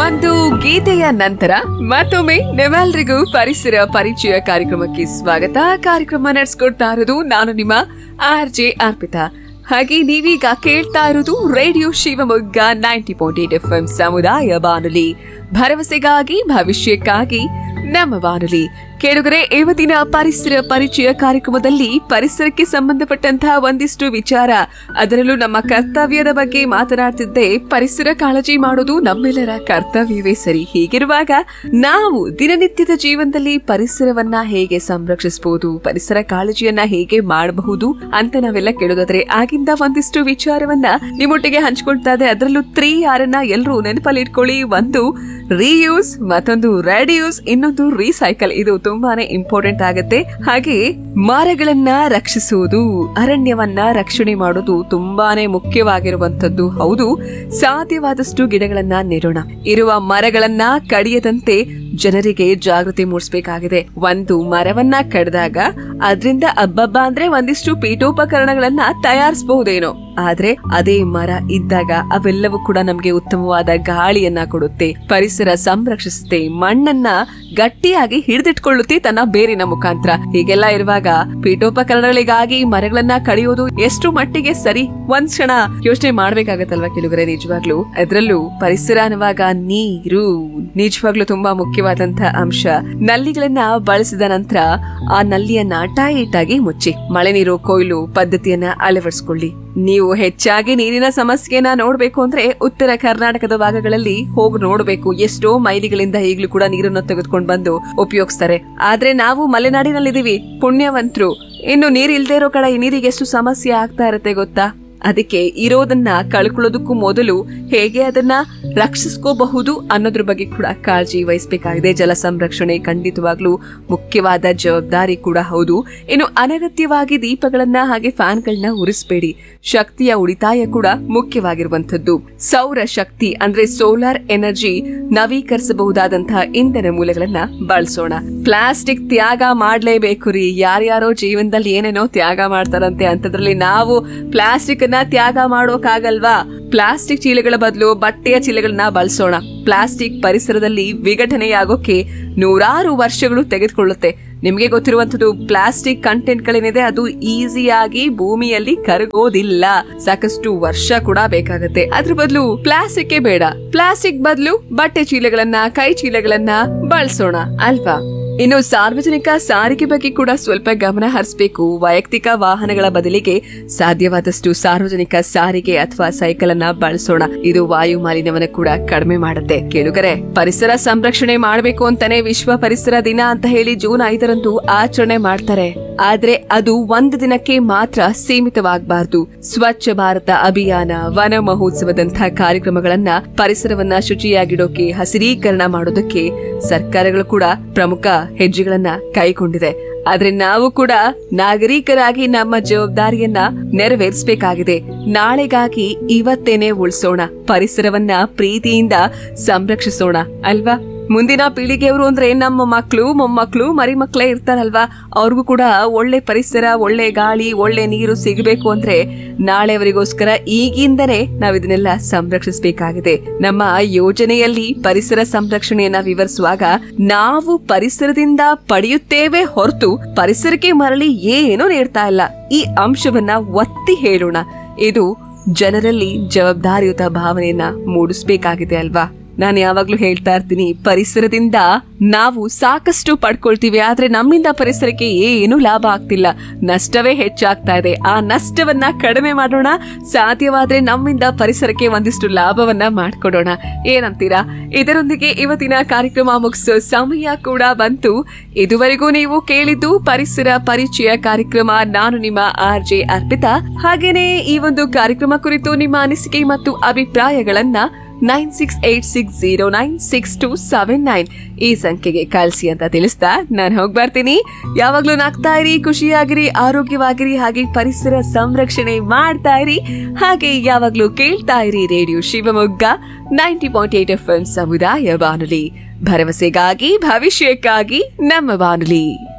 ಒಂದು ಗೀತೆಯ ನಂತರ ಮತ್ತೊಮ್ಮೆ ನಿಮ್ಮೆಲ್ರಿಗೂ ಪರಿಸರ ಪರಿಚಯ ಕಾರ್ಯಕ್ರಮಕ್ಕೆ ಸ್ವಾಗತ ಕಾರ್ಯಕ್ರಮ ನಡೆಸ್ಕೊಡ್ತಾ ಇರೋದು ನಾನು ನಿಮ್ಮ ಆರ್ ಜೆ ಅರ್ಪಿತಾ ಹಾಗೆ ನೀವೀಗ ಕೇಳ್ತಾ ಇರೋದು radio Shivamogga ninety point eight F M ಸಮುದಾಯ ಬಾನುಲಿ ಭರವಸೆಗಾಗಿ ಭವಿಷ್ಯಕ್ಕಾಗಿ ನಮ್ಮ ಬಾನುಲಿ ಕೇಳುಗರೆ ಇವತ್ತಿನ ಪರಿಸರ ಪರಿಚಯ ಕಾರ್ಯಕ್ರಮದಲ್ಲಿ ಪರಿಸರಕ್ಕೆ ಸಂಬಂಧಪಟ್ಟಂತಹ ಒಂದಿಷ್ಟು ವಿಚಾರ ಅದರಲ್ಲೂ ನಮ್ಮ ಕರ್ತವ್ಯದ ಬಗ್ಗೆ ಮಾತನಾಡ್ತಿದ್ದೆ ಪರಿಸರ ಕಾಳಜಿ ಮಾಡೋದು ನಮ್ಮೆಲ್ಲರ ಕರ್ತವ್ಯವೇ ಸರಿ ಹೀಗಿರುವಾಗ ನಾವು ದಿನನಿತ್ಯದ ಜೀವನದಲ್ಲಿ ಪರಿಸರವನ್ನ ಹೇಗೆ ಸಂರಕ್ಷಿಸಬಹುದು ಪರಿಸರ ಕಾಳಜಿಯನ್ನ ಹೇಗೆ ಮಾಡಬಹುದು ಅಂತ ನಾವೆಲ್ಲ ಕೇಳೋದಾದ್ರೆ ಆಗಿಂದ ಒಂದಿಷ್ಟು ವಿಚಾರವನ್ನ ನಿಮ್ಮೊಟ್ಟಿಗೆ ಹಂಚ್ಕೊಳ್ತಾ ಇದೆ ಅದರಲ್ಲೂ ತ್ರೀ ಯಾರನ್ನ ಎಲ್ಲರೂ ನೆನಪಲ್ಲಿ ಇಟ್ಕೊಳ್ಳಿ ಒಂದು ರೀಯೂಸ್ ಮತ್ತೊಂದು ರೆಡ್ಯೂಸ್ ಇನ್ನೊಂದು ರೀಸೈಕಲ್ ಇದು ತುಂಬಾನೇ ಇಂಪಾರ್ಟೆಂಟ್ ಆಗುತ್ತೆ ಹಾಗೆ ಮರಗಳನ್ನ ರಕ್ಷಿಸುವುದು ಅರಣ್ಯವನ್ನ ರಕ್ಷಣೆ ಮಾಡೋದು ತುಂಬಾನೇ ಮುಖ್ಯವಾಗಿರುವಂತದ್ದು ಹೌದು ಸಾಧ್ಯವಾದಷ್ಟು ಗಿಡಗಳನ್ನ ನೆಡೋಣ ಇರುವ ಮರಗಳನ್ನ ಕಡಿಯದಂತೆ ಜನರಿಗೆ ಜಾಗೃತಿ ಮೂಡಿಸಬೇಕಾಗಿದೆ ಒಂದು ಮರವನ್ನ ಕಡ್ದಾಗ ಅದರಿಂದ ಅಬ್ಬಬ್ಬ ಅಂದ್ರೆ ಒಂದಿಷ್ಟು ಪೀಠೋಪಕರಣಗಳನ್ನ ತಯಾರಿಸಬಹುದೇನೋ ಆದ್ರೆ ಅದೇ ಮರ ಇದ್ದಾಗ ಅವೆಲ್ಲವೂ ಕೂಡ ನಮ್ಗೆ ಉತ್ತಮವಾದ ಗಾಳಿಯನ್ನ ಕೊಡುತ್ತೆ ಪರಿಸರ ಸಂರಕ್ಷಿಸುತ್ತೆ ಮಣ್ಣನ್ನ ಗಟ್ಟಿಯಾಗಿ ಹಿಡಿದಿಟ್ಕೊಳ್ಳುತ್ತೆ ತನ್ನ ಬೇರಿನ ಮುಖಾಂತರ ಹೀಗೆಲ್ಲ ಇರುವಾಗ ಪೀಠೋಪಕರಣಗಳಿಗಾಗಿ ಮರಗಳನ್ನ ಕಡಿಯೋದು ಎಷ್ಟು ಮಟ್ಟಿಗೆ ಸರಿ ಒಂದ್ ಕ್ಷಣ ಯೋಚನೆ ಮಾಡ್ಬೇಕಾಗತ್ತಲ್ವಾ ಕೆಲವರೆ ನಿಜವಾಗ್ಲು ಅದ್ರಲ್ಲೂ ಪರಿಸರ ಅನ್ನುವಾಗ ನೀರು ನಿಜವಾಗ್ಲೂ ತುಂಬಾ ಮುಖ್ಯವಾದಂತಹ ಅಂಶ ನಲ್ಲಿಗಳನ್ನ ಬಳಸಿದ ನಂತರ ಆ ನಲ್ಲಿಯನ್ನ ಟೈಟ್ ಆಗಿ ಮುಚ್ಚಿ ಮಳೆ ನೀರು ಕೊಯ್ಲು ಪದ್ಧತಿಯನ್ನ ಅಳವಡಿಸಿಕೊಳ್ಳಿ ನೀವು ಹೆಚ್ಚಾಗಿ ನೀರಿನ ಸಮಸ್ಯೆನ ನೋಡ್ಬೇಕು ಅಂದ್ರೆ ಉತ್ತರ ಕರ್ನಾಟಕದ ಭಾಗಗಳಲ್ಲಿ ಹೋಗಿ ನೋಡ್ಬೇಕು ಎಷ್ಟೋ ಮೈಲಿಗಳಿಂದ ಈಗ್ಲೂ ಕೂಡ ನೀರನ್ನು ತೆಗೆದುಕೊಂಡು ಬಂದು ಉಪಯೋಗಿಸ್ತಾರೆ ಆದ್ರೆ ನಾವು ಮಲೆನಾಡಿನಲ್ಲಿದ್ದೀವಿ ಪುಣ್ಯವಂತರು ಇನ್ನು ನೀರ್ ಇಲ್ದೇ ಇರೋ ಕಡೆ ಈ ನೀರಿಗೆ ಎಷ್ಟು ಸಮಸ್ಯೆ ಆಗ್ತಾ ಇರತ್ತೆ ಗೊತ್ತಾ ಅದಕ್ಕೆ ಇರೋದನ್ನ ಕಳ್ಕೊಳ್ಳೋದಕ್ಕೂ ಮೊದಲು ಹೇಗೆ ಅದನ್ನ ರಕ್ಷಿಸ್ಕೋಬಹುದು ಅನ್ನೋದ್ರ ಬಗ್ಗೆ ಕೂಡ ಕಾಳಜಿ ವಹಿಸಬೇಕಾಗಿದೆ ಜಲ ಸಂರಕ್ಷಣೆ ಖಂಡಿತವಾಗ್ಲೂ ಮುಖ್ಯವಾದ ಜವಾಬ್ದಾರಿ ಕೂಡ ಹೌದು ಇನ್ನು ಅನಗತ್ಯವಾಗಿ ದೀಪಗಳನ್ನ ಹಾಗೆ ಫ್ಯಾನ್ಗಳನ್ನ ಉರಿಸಬೇಡಿ ಶಕ್ತಿಯ ಉಳಿತಾಯ ಕೂಡ ಮುಖ್ಯವಾಗಿರುವಂತದ್ದು ಸೌರ ಶಕ್ತಿ ಅಂದ್ರೆ ಸೋಲಾರ್ ಎನರ್ಜಿ ನವೀಕರಿಸಬಹುದಾದಂತಹ ಇಂಧನ ಮೂಲಗಳನ್ನ ಬಳಸೋಣ ಪ್ಲಾಸ್ಟಿಕ್ ತ್ಯಾಗ ಮಾಡ್ಲೇಬೇಕು ರೀ ಯಾರ್ಯಾರೋ ಜೀವನದಲ್ಲಿ ಏನೇನೋ ತ್ಯಾಗ ಮಾಡ್ತಾರಂತೆ ಅಂತದ್ರಲ್ಲಿ ನಾವು ಪ್ಲಾಸ್ಟಿಕ್ ಅನ್ನ ತ್ಯಾಗ ಮಾಡೋಕಾಗಲ್ವಾ ಪ್ಲಾಸ್ಟಿಕ್ ಚೀಲಗಳ ಬದಲು ಬಟ್ಟೆಯ ಚೀಲಗಳನ್ನ ಬಳಸೋಣ ಪ್ಲಾಸ್ಟಿಕ್ ಪರಿಸರದಲ್ಲಿ ವಿಘಟನೆಯಾಗೋಕೆ ನೂರಾರು ವರ್ಷಗಳು ತೆಗೆದುಕೊಳ್ಳುತ್ತೆ ನಿಮಗೆ ಗೊತ್ತಿರುವಂತದ್ದು ಪ್ಲಾಸ್ಟಿಕ್ ಕಂಟೆಂಟ್ ಗಳೇನಿದೆ ಅದು ಈಸಿಯಾಗಿ ಭೂಮಿಯಲ್ಲಿ ಕರಗೋದಿಲ್ಲ ಸಾಕಷ್ಟು ವರ್ಷ ಕೂಡ ಬೇಕಾಗುತ್ತೆ ಅದ್ರ ಬದಲು ಪ್ಲಾಸ್ಟಿಕ್ ಬೇಡ ಪ್ಲಾಸ್ಟಿಕ್ ಬದಲು ಬಟ್ಟೆ ಚೀಲಗಳನ್ನ ಕೈ ಚೀಲಗಳನ್ನ ಬಳಸೋಣ ಅಲ್ವಾ ಇನ್ನು ಸಾರ್ವಜನಿಕ ಸಾರಿಗೆ ಬಗ್ಗೆ ಕೂಡ ಸ್ವಲ್ಪ ಗಮನ ಹರಿಸಬೇಕು ವೈಯಕ್ತಿಕ ವಾಹನಗಳ ಬದಲಿಗೆ ಸಾಧ್ಯವಾದಷ್ಟು ಸಾರ್ವಜನಿಕ ಸಾರಿಗೆ ಅಥವಾ ಸೈಕಲ್ ಅನ್ನ ಬಳಸೋಣ ಇದು ವಾಯು ಮಾಲಿನ್ಯವನ್ನ ಕೂಡ ಕಡಿಮೆ ಮಾಡುತ್ತೆ ಕೇಳುಗರೆ ಪರಿಸರ ಸಂರಕ್ಷಣೆ ಮಾಡಬೇಕು ಅಂತಾನೆ ವಿಶ್ವ ಪರಿಸರ ದಿನ ಅಂತ ಹೇಳಿ ಜೂನ್ ಐದರಂದು ಆಚರಣೆ ಮಾಡ್ತಾರೆ ಆದ್ರೆ ಅದು ಒಂದು ದಿನಕ್ಕೆ ಮಾತ್ರ ಸೀಮಿತವಾಗಬಾರದು ಸ್ವಚ್ಛ ಭಾರತ ಅಭಿಯಾನ ವನ ಮಹೋತ್ಸವದಂತಹ ಕಾರ್ಯಕ್ರಮಗಳನ್ನ ಪರಿಸರವನ್ನ ಶುಚಿಯಾಗಿಡೋಕೆ ಹಸಿರೀಕರಣ ಮಾಡೋದಕ್ಕೆ ಸರ್ಕಾರಗಳು ಕೂಡ ಪ್ರಮುಖ ಹೆಜ್ಜೆಗಳನ್ನ ಕೈಗೊಂಡಿದೆ ಆದ್ರೆ ನಾವು ಕೂಡ ನಾಗರಿಕರಾಗಿ ನಮ್ಮ ಜವಾಬ್ದಾರಿಯನ್ನ ನೆರವೇರಿಸಬೇಕಾಗಿದೆ ನಾಳೆಗಾಗಿ ಇವತ್ತೇನೆ ಉಳಿಸೋಣ ಪರಿಸರವನ್ನ ಪ್ರೀತಿಯಿಂದ ಸಂರಕ್ಷಿಸೋಣ ಅಲ್ವಾ ಮುಂದಿನ ಪೀಳಿಗೆಯವರು ಅಂದ್ರೆ ನಮ್ಮ ಮಕ್ಕಳು ಮೊಮ್ಮಕ್ಕಳು ಮರಿ ಮಕ್ಕಳೇ ಇರ್ತಾರಲ್ವಾ ಅವ್ರಿಗೂ ಕೂಡ ಒಳ್ಳೆ ಪರಿಸರ ಒಳ್ಳೆ ಗಾಳಿ ಒಳ್ಳೆ ನೀರು ಸಿಗಬೇಕು ಅಂದ್ರೆ ನಾಳೆಯವರಿಗೋಸ್ಕರ ಈಗಿಂದನೇ ನಾವು ಇದನ್ನೆಲ್ಲ ಸಂರಕ್ಷಿಸಬೇಕಾಗಿದೆ ನಮ್ಮ ಯೋಜನೆಯಲ್ಲಿ ಪರಿಸರ ಸಂರಕ್ಷಣೆಯನ್ನ ವಿವರಿಸುವಾಗ ನಾವು ಪರಿಸರದಿಂದ ಪಡೆಯುತ್ತೇವೆ ಹೊರತು ಪರಿಸರಕ್ಕೆ ಮರಳಿ ಏನೂ ನೀಡ್ತಾ ಇಲ್ಲ ಈ ಅಂಶವನ್ನ ಒತ್ತಿ ಹೇಳೋಣ ಇದು ಜನರಲ್ಲಿ ಜವಾಬ್ದಾರಿಯುತ ಭಾವನೆಯನ್ನ ಮೂಡಿಸ್ಬೇಕಾಗಿದೆ ಅಲ್ವಾ ನಾನು ಯಾವಾಗ್ಲೂ ಹೇಳ್ತಾ ಇರ್ತೀನಿ ಪರಿಸರದಿಂದ ನಾವು ಸಾಕಷ್ಟು ಪಡ್ಕೊಳ್ತೀವಿ ಆದ್ರೆ ನಮ್ಮಿಂದ ಪರಿಸರಕ್ಕೆ ಏನು ಲಾಭ ಆಗ್ತಿಲ್ಲ ನಷ್ಟವೇ ಹೆಚ್ಚಾಗ್ತಾ ಇದೆ ಆ ನಷ್ಟವನ್ನ ಕಡಿಮೆ ಮಾಡೋಣ ಸಾಧ್ಯವಾದ್ರೆ ನಮ್ಮಿಂದ ಪರಿಸರಕ್ಕೆ ಒಂದಿಷ್ಟು ಲಾಭವನ್ನ ಮಾಡ್ಕೊಡೋಣ ಏನಂತೀರಾ ಇದರೊಂದಿಗೆ ಇವತ್ತಿನ ಕಾರ್ಯಕ್ರಮ ಮುಗಿಸೋ ಸಮಯ ಕೂಡ ಬಂತು ಇದುವರೆಗೂ ನೀವು ಕೇಳಿದ್ದು ಪರಿಸರ ಪರಿಚಯ ಕಾರ್ಯಕ್ರಮ ನಾನು ನಿಮ್ಮ ಆರ್ ಜೆ ಅರ್ಪಿತಾ ಹಾಗೇನೆ ಈ ಒಂದು ಕಾರ್ಯಕ್ರಮ ಕುರಿತು ನಿಮ್ಮ ಅನಿಸಿಕೆ ಮತ್ತು ಅಭಿಪ್ರಾಯಗಳನ್ನ nine six eight six zero nine six two seven nine ಈ ಸಂಖ್ಯೆಗೆ ಕಳಿಸಿ ಅಂತ ತಿಳಿಸ್ತಾ ನಾನು ಹೋಗಿ ಬರ್ತೀನಿ ಯಾವಾಗ್ಲೂ ನಗ್ತಾ ಇರಿ ಖುಷಿಯಾಗಿರಿ ಆರೋಗ್ಯವಾಗಿರಿ ಹಾಗೆ ಪರಿಸರ ಸಂರಕ್ಷಣೆ ಮಾಡ್ತಾ ಇರಿ ಹಾಗೆ ಯಾವಾಗ್ಲೂ ಕೇಳ್ತಾ ಇರಿ radio Shivamogga ninety point eight F M ಸಮುದಾಯ ಬಾನುಲಿ ಭರವಸೆಗಾಗಿ ಭವಿಷ್ಯಕ್ಕಾಗಿ ನಮ್ಮ ಬಾನುಲಿ